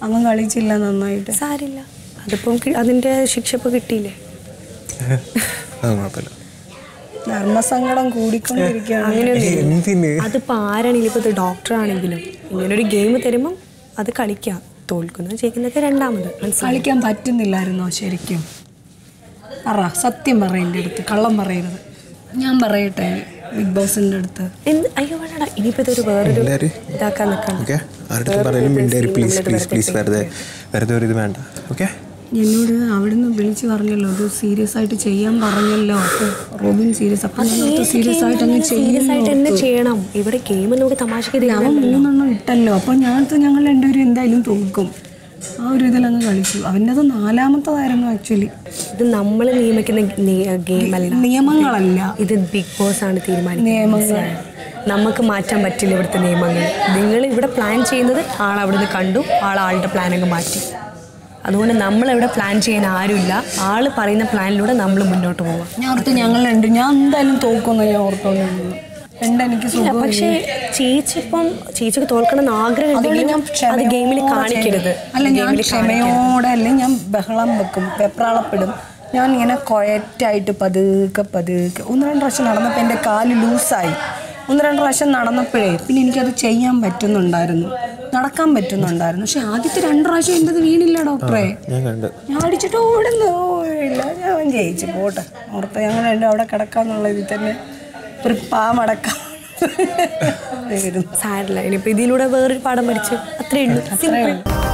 അവൻ കളിച്ചില്ല നന്നായിട്ട് സാരില്ല അതിപ്പം കി- അതിന്റെ ശിക്ഷ ഇപ്പൊ കിട്ടിയില്ലേ അത് കുഴപ്പമില്ല ധർമ്മസങ്കടം കൂടിക്കൊണ്ടിരിക്കുകയാണ് അങ്ങനെയൊന്നും എന്തിന് അതിപ്പോ ആരാണെങ്കിലും ഇപ്പൊ ഇത് ഡോക്ടർ ആണെങ്കിലും ഇങ്ങനൊരു ഗെയിം തരുമ്പം അത് കളിക്കാം തോൽക്കുന്നത് ജയിക്കുന്നതൊക്കെ രണ്ടാമത് മനസ്സിലായി കളിക്കാൻ പറ്റുന്നില്ലായിരുന്നോ ശരിക്കും പറ സത്യം പറ എൻ്റെ അടുത്ത് കള്ളം പറയരുത് ഞാൻ പറയട്ടെ ബിഗ് ബോസിൻ്റെ അടുത്ത് എന്ത് അയ്യോ വേണ്ടടാ ഇനിയിപ്പോ ഇതൊരു വേറൊരു എല്ലാവരും ഇതാക്കാൻ നിൽക്കണം ഓക്കെ ആരുടെ പറയലും മിണ്ടേരി പ്ലീസ് പ്ലീസ് പ്ലീസ് വെറുതെ വെറുതെ ഒരു ഇത് വേണ്ട ഓക്കെ എന്നോട് അവിടുന്ന് വിളിച്ച് പറഞ്ഞല്ലോ ഇത് സീരിയസ് ആയിട്ട് ചെയ്യാൻ പറഞ്ഞല്ലോ റോബിൻ സീരിയസ് അപ്പം സീരിയസ് ആയിട്ട് അങ്ങ് സീരിയസ് ആയിട്ട് തന്നെ ചെയ്യുന്നു ചെയ്യണം ഇവിടെ ഗെയിം നമുക്ക് തമാശക്ക് ഇത് അവൻ മൂന്നെണ്ണം ഇട്ടല്ലോ അപ്പോൾ ഞാനത്തെ ഞങ്ങൾ രണ്ടുപേരും എന്തായാലും തോൽക്കും ആ ഒരു ഇതിലങ്ങ് കളിച്ചു അവൻ്റെ അത് നാലാമത്തതായിരുന്നു ആക്ച്വലി ഇത് നമ്മൾ നിയമിക്കുന്ന ഗെയിം അല്ല നിയമങ്ങളല്ല ഇത് ബിഗ് ബോസ് ആണ് തീരുമാനിക്കുന്നത് നമുക്ക് മാറ്റാൻ പറ്റില്ല ഇവിടുത്തെ നിയമങ്ങൾ നിങ്ങൾ ഇവിടെ പ്ലാൻ ചെയ്യുന്നത് ആൾ അവിടുന്ന് കണ്ടു ആൾ ആളുടെ പ്ലാൻ അങ്ങ് മാറ്റി അതുകൊണ്ട് നമ്മളിവിടെ പ്ലാൻ ചെയ്യാൻ ആരുമില്ല ആൾ പറയുന്ന പ്ലാനിലൂടെ നമ്മൾ മുന്നോട്ട് പോവാം ഞാൻ ഓർത്ത് ഞങ്ങൾ രണ്ട് ഞാൻ എന്തായാലും തോക്കുമെന്ന് ഞാൻ ഓർത്തോണ്ടിരുന്നു രണ്ട് എനിക്ക് സുഖം പക്ഷേ ചേച്ചി ഇപ്പം ചേച്ചിക്ക് തോൽക്കണം ആഗ്രഹം അതുകൊണ്ട് ഉണ്ടെങ്കിലും ഞാൻ അത് ഗെയിമിൽ ക്ഷമയോടെ കാണിക്കരുത് ചെയ്യും. അല്ല ഞാൻ ഗെയിമിൽ ക്ഷമയോടെ അല്ലെങ്കിൽ ഞാൻ ബഹളം വെക്കും വെപ്രാളപ്പെടും ഞാൻ ഇങ്ങനെ കൊയറ്റായിട്ട് പതുക്കെ പതുക്കെ ഒന്ന് രണ്ട് പ്രാവശ്യം നടന്നപ്പോൾ എൻ്റെ കാല് ലൂസായി ഒന്ന് രണ്ട് പ്രാവശ്യം നടന്നപ്പോഴേ പിന്നെ എനിക്കത് ചെയ്യാൻ പറ്റുന്നുണ്ടായിരുന്നു നടക്കാൻ പറ്റുന്നുണ്ടായിരുന്നു പക്ഷെ ആദ്യത്തെ രണ്ട് പ്രാവശ്യം എൻ്റെ വീണില്ല ഡോക്ടറെ ഞാൻ കണ്ട് ഞാൻ അടിച്ചിട്ട് ഓടുന്നു ഇല്ല ഞാൻ ജയിച്ചു പോട്ടെ ഓർത്ത് ഞങ്ങൾ രണ്ടും അവിടെ കിടക്കാന്നുള്ള ഇതിൽ തന്നെ ഒരു പാമടക്കാം സാരില്ല ഇനിയിപ്പോൾ ഇതിലൂടെ വേറൊരു പാഠം പഠിച്ചു അത്രേ ഉള്ളൂ അത്രേ ഉള്ളൂ